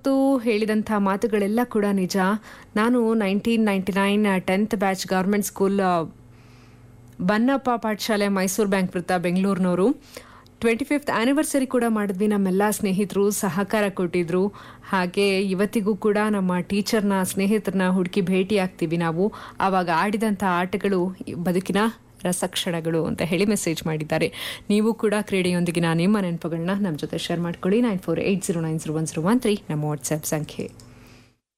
ಹೊತ್ತು ಹೇಳಿದಂಥ ಮಾತುಗಳೆಲ್ಲ ಕೂಡ ನಿಜ ನಾನು nineteen ninety nine tenth batch government school Bannappa ಪಾಠಶಾಲೆ ಮೈಸೂರು ಬ್ಯಾಂಕ್ ವೃತ್ತ ಬೆಂಗಳೂರಿನವರು ಟ್ವೆಂಟಿ ಫಿಫ್ತ್ ಆ್ಯನಿವರ್ಸರಿ ಕೂಡ ಮಾಡಿದ್ವಿ ನಮ್ಮೆಲ್ಲ ಸ್ನೇಹಿತರು ಸಹಕಾರ ಕೊಟ್ಟಿದ್ರು ಹಾಗೆ ಇವತ್ತಿಗೂ ಕೂಡ ನಮ್ಮ ಟೀಚರ್ನ ಸ್ನೇಹಿತರನ್ನ ಹುಡುಕಿ ಭೇಟಿ ಆಗ್ತೀವಿ ನಾವು ಆವಾಗ ಆಡಿದಂಥ ಆಟಗಳು ಬದುಕಿನ ರಸಕ್ಷಣಗಳು ಅಂತ ಹೇಳಿ ಮೆಸೇಜ್ ಮಾಡಿದ್ದಾರೆ ನೀವು ಕೂಡ ಕ್ರೀಡೆಯೊಂದಿಗಿನ ನಿಮ್ಮ ನೆನಪುಗಳನ್ನ ನಮ್ಮ ಜೊತೆ ಶೇರ್ ಮಾಡ್ಕೊಳ್ಳಿ nine four eight zero nine zero one zero one three ನಮ್ಮ ವಾಟ್ಸ್ಆ್ಯಪ್ ಸಂಖ್ಯೆ